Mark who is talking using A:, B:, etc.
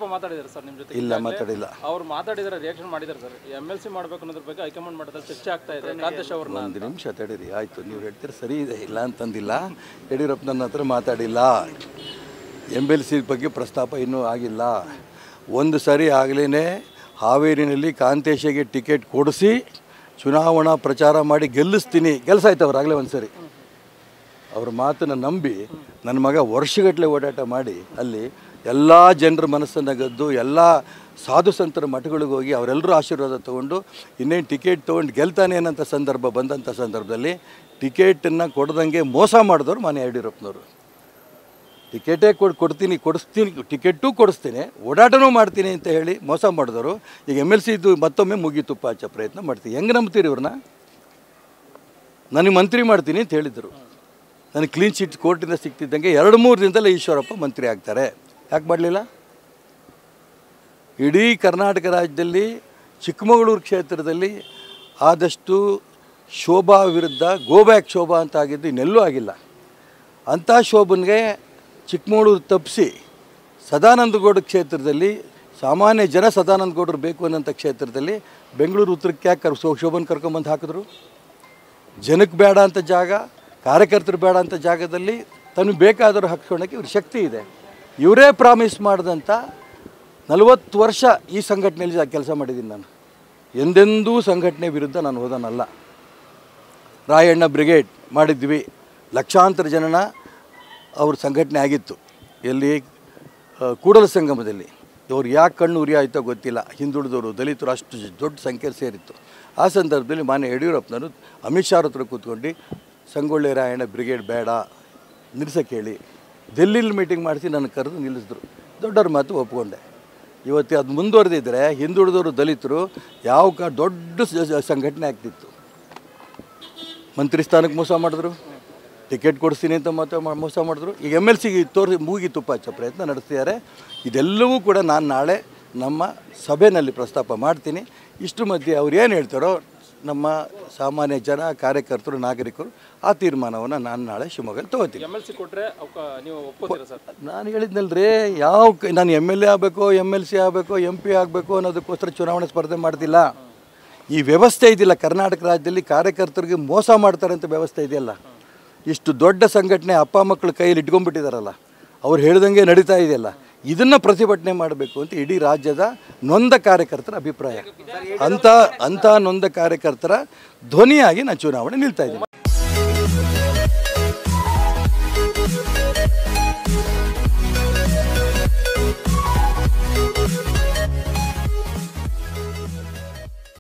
A: ಮಾತಾಡಿದ್ದಾರೆ ಸರ್ ನಿಮ್ಮ ಜೊತೆ
B: ಇಲ್ಲ ಮಾತಾಡಿಲ್ಲ
A: ಅವ್ರು ಮಾತಾಡಿದ್ರೆ ರಿಯಾಕ್ಷನ್ ಮಾಡಿದ್ದಾರೆ ಸರ್ ಎಮ್ ಎಲ್ ಸಿ ಮಾಡಬೇಕು ಅನ್ನೋದ್ರ ಬಗ್ಗೆ ಹೈಕಮಾಂಡ್ ಮಟ್ಟದಲ್ಲಿ ಚರ್ಚೆ ಆಗ್ತಾ ಇದೆ ಕಾಂತೇಶ್ ಅವ್ರನ್ನ
B: ಒಂದು ನಿಮಿಷ ತಡೀರಿ ಆಯಿತು ನೀವು ಹೇಳ್ತೀರಿ ಸರಿ ಇದೆ ಇಲ್ಲ ಅಂತಂದಿಲ್ಲ ಯಡಿಯೂರಪ್ಪ ನನ್ನ ಹತ್ರ ಮಾತಾಡಿಲ್ಲ ಎಮ್ ಎಲ್ ಸಿ ಬಗ್ಗೆ ಪ್ರಸ್ತಾಪ ಇನ್ನೂ ಆಗಿಲ್ಲ ಒಂದು ಸರಿ ಆಗಲೇ ಹಾವೇರಿನಲ್ಲಿ ಕಾಂತೇಶಗೆ ಟಿಕೆಟ್ ಕೊಡಿಸಿ ಚುನಾವಣಾ ಪ್ರಚಾರ ಮಾಡಿ ಗೆಲ್ಲಿಸ್ತೀನಿ ಕೆಲಸ ಆಯ್ತು ಅವ್ರಾಗಲೇ ಒಂದು ಸರಿ ಅವ್ರ ಮಾತನ್ನು ನಂಬಿ ನನ್ನ ಮಗ ವರ್ಷಗಟ್ಟಲೆ ಓಡಾಟ ಮಾಡಿ ಅಲ್ಲಿ ಎಲ್ಲ ಜನರ ಮನಸ್ಸನ್ನು ಗೆದ್ದು ಎಲ್ಲ ಸಾಧು ಸಂತರ ಮಠಗಳಿಗೆ ಹೋಗಿ ಅವರೆಲ್ಲರೂ ಆಶೀರ್ವಾದ ತೊಗೊಂಡು ಇನ್ನೇನು ಟಿಕೆಟ್ ತೊಗೊಂಡು ಗೆಲ್ತಾನೆ ಅನ್ನೋಂಥ ಸಂದರ್ಭ ಬಂದಂಥ ಸಂದರ್ಭದಲ್ಲಿ ಟಿಕೆಟನ್ನು ಕೊಡ್ದಂಗೆ ಮೋಸ ಮಾಡಿದವರು ಮಾನ್ಯ ಯಡಿಯೂರಪ್ಪನವರು ಟಿಕೆಟೇ ಕೊಡ್ ಕೊಡ್ತೀನಿ ಕೊಡಿಸ್ತೀನಿ ಟಿಕೆಟೂ ಕೊಡಿಸ್ತೀನಿ ಓಡಾಟನೂ ಮಾಡ್ತೀನಿ ಅಂತ ಹೇಳಿ ಮೋಸ ಮಾಡಿದವರು ಈಗ ಎಮ್ ಎಲ್ ಸಿ ಇದು ಮತ್ತೊಮ್ಮೆ ಮುಗಿತುಪ್ಪ ಹಚ್ಚೋ ಪ್ರಯತ್ನ ಮಾಡ್ತೀನಿ ಹೆಂಗೆ ನಂಬ್ತೀರಿ ಇವ್ರನ್ನ ನನಗೆ ಮಂತ್ರಿ ಮಾಡ್ತೀನಿ ಅಂತ ಹೇಳಿದರು ನನಗೆ ಕ್ಲೀನ್ ಶೀಟ್ ಕೋರ್ಟಿಂದ ಸಿಗ್ತಿದ್ದಂಗೆ ಎರಡು ಮೂರು ದಿನದಲ್ಲೇ ಈಶ್ವರಪ್ಪ ಮಂತ್ರಿ ಆಗ್ತಾರೆ ಯಾಕೆ ಮಾಡಲಿಲ್ಲ ಇಡೀ ಕರ್ನಾಟಕ ರಾಜ್ಯದಲ್ಲಿ ಚಿಕ್ಕಮಗಳೂರು ಕ್ಷೇತ್ರದಲ್ಲಿ ಆದಷ್ಟು ಶೋಭಾ ವಿರುದ್ಧ ಗೋಬ್ಯಾಕ್ ಶೋಭಾ ಅಂತ ಆಗಿದ್ದು ಇನ್ನೆಲ್ಲೂ ಆಗಿಲ್ಲ ಅಂಥ ಶೋಭನ್ಗೆ ಚಿಕ್ಕಮಗಳೂರು ತಪ್ಪಿಸಿ ಸದಾನಂದಗೌಡ ಕ್ಷೇತ್ರದಲ್ಲಿ ಸಾಮಾನ್ಯ ಜನ ಸದಾನಂದ ಗೌಡರು ಬೇಕು ಅನ್ನೋಂಥ ಕ್ಷೇತ್ರದಲ್ಲಿ ಬೆಂಗಳೂರು ಉತ್ತರಕ್ಕೆ ಯಾಕೆ ಕರ್ ಶೋ ಶೋಭನ್ ಕರ್ಕೊಂಬಂದು ಹಾಕಿದ್ರು ಜನಕ್ಕೆ ಬೇಡ ಅಂತ ಜಾಗ ಕಾರ್ಯಕರ್ತರು ಬೇಡ ಅಂತ ಜಾಗದಲ್ಲಿ ತನಗೆ ಬೇಕಾದರೂ ಹಾಕ್ಸ್ಕೊಳಕ್ಕೆ ಇವ್ರ ಶಕ್ತಿ ಇದೆ ಇವರೇ ಪ್ರಾಮಿಸ್ ಮಾಡಿದಂಥ ನಲವತ್ತು ವರ್ಷ ಈ ಸಂಘಟನೆಯಲ್ಲಿ ಕೆಲಸ ಮಾಡಿದ್ದೀನಿ ನಾನು ಎಂದೆಂದೂ ಸಂಘಟನೆ ವಿರುದ್ಧ ನಾನು ಹೋದನಲ್ಲ ರಾಯಣ್ಣ ಬ್ರಿಗೇಡ್ ಮಾಡಿದ್ವಿ ಲಕ್ಷಾಂತರ ಜನನ ಅವ್ರ ಸಂಘಟನೆ ಆಗಿತ್ತು ಎಲ್ಲಿ ಆ, ಕೂಡಲ ಸಂಗಮದಲ್ಲಿ ಇವ್ರು ಯಾಕೆ ಕಣ್ಣು ಉರಿ ಆಯಿತೋ ಗೊತ್ತಿಲ್ಲ ಹಿಂದುಳಿದವರು ದಲಿತರು ಅಷ್ಟು ಜ- ದೊಡ್ಡ ಸಂಖ್ಯೆಯಲ್ಲಿ ಸೇರಿತ್ತು ಆ ಸಂದರ್ಭದಲ್ಲಿ ಮಾನ್ಯ ಯಡಿಯೂರಪ್ಪನವರು ಅಮಿತ್ ಶಾ ಅವ್ರ ಹತ್ರ ಕೂತ್ಕೊಂಡು ಸಂಗೊಳ್ಳಿ ರಾಯಣ್ಣ ಬ್ರಿಗೇಡ್ ಬೇಡ ನಿಲ್ಸಕ್ಕೆ ಹೇಳಿ ಡೆಲ್ಲಿಲಿ ಮೀಟಿಂಗ್ ಮಾಡಿಸಿ ನನ್ನ ಕರೆದು ನಿಲ್ಲಿಸಿದ್ರು ದೊಡ್ಡವ್ರ ಮಾತು ಒಪ್ಕೊಂಡೆ ಇವತ್ತು ಅದು ಮುಂದುವರೆದಿದ್ದರೆ ಹಿಂದುಳಿದವರು ದಲಿತರು ಯಾವ ಕ ದೊಡ್ಡ ಸ- ಸ- ಸಂಘಟನೆ ಆಗ್ತಿತ್ತು ಮಂತ್ರಿ ಸ್ಥಾನಕ್ಕೆ ಮೋಸ ಮಾಡಿದ್ರು ಟಿಕೆಟ್ ಕೊಡಿಸ್ತೀನಿ ಅಂತ ಮಾತ್ರ ಮಾ- ಮೋಸ ಮಾಡಿದ್ರು ಈಗ ಎಮ್ ಎಲ್ ಸಿಗೆ ತೋರಿಸಿ ಮೂಗಿ ತುಪ್ಪ ಹಚ್ಚೋ ಪ್ರಯತ್ನ ನಡೆಸ್ತಿದ್ದಾರೆ ಇದೆಲ್ಲವೂ ಕೂಡ ನಾನು ನಾಳೆ ನಮ್ಮ ಸಭೆಯಲ್ಲಿ ಪ್ರಸ್ತಾಪ ಮಾಡ್ತೀನಿ ಇಷ್ಟು ಮಧ್ಯೆ ಅವ್ರು ಏನು ಹೇಳ್ತಾರೋ ನಮ್ಮ ಸಾಮಾನ್ಯ ಜನ ಕಾರ್ಯಕರ್ತರು ನಾಗರಿಕರು ಆ ತೀರ್ಮಾನವನ್ನು ನಾನು ನಾಳೆ ಶಿವಮೊಗ್ಗದಲ್ಲಿ ತಗೋತೀನಿ
A: ಎಮ್ ಎಲ್ ಸಿ ಕೊಟ್ಟರೆ ನೀವು ಒಪ್ಕೋತೀರಾ ಸರ್
B: ನಾನು ಹೇಳಿದ್ನಲ್ರಿ ಯಾವ ಕ- ನಾನು ಎಮ್ ಎಲ್ ಎ ಆಗಬೇಕು ಎಮ್ ಎಲ್ ಸಿ ಆಗಬೇಕು ಎಮ್ ಪಿ ಆಗಬೇಕು ಅನ್ನೋದಕ್ಕೋಸ್ಕರ ಚುನಾವಣೆ ಸ್ಪರ್ಧೆ ಮಾಡ್ತಿಲ್ಲ ಈ ವ್ಯವಸ್ಥೆ ಇದೆಯಲ್ಲ ಕರ್ನಾಟಕ ರಾಜ್ಯದಲ್ಲಿ ಕಾರ್ಯಕರ್ತರಿಗೆ ಮೋಸ ಮಾಡ್ತಾರೆ ಅಂತ ವ್ಯವಸ್ಥೆ ಇದೆಯಲ್ಲ ಇಷ್ಟು ದೊಡ್ಡ ಸಂಘಟನೆ ಅಪ್ಪ ಮಕ್ಕಳ ಕೈಯಲ್ಲಿ ಇಟ್ಕೊಂಡ್ಬಿಟ್ಟಿದಾರಲ್ಲ ಅವ್ರು ಹೇಳ್ದಂಗೆ ನಡೀತಾ ಇದೆಯಲ್ಲ ಇದನ್ನು ಪ್ರತಿಭಟನೆ ಮಾಡಬೇಕು ಅಂತ ಇಡೀ ರಾಜ್ಯದ ನೊಂದ ಕಾರ್ಯಕರ್ತರ ಅಭಿಪ್ರಾಯ ಅಂಥ ಅಂಥ ನೊಂದ ಕಾರ್ಯಕರ್ತರ ಧ್ವನಿಯಾಗಿ ನಾನು ಚುನಾವಣೆ ನಿಲ್ತಾ ಇದ್ದೀನಿ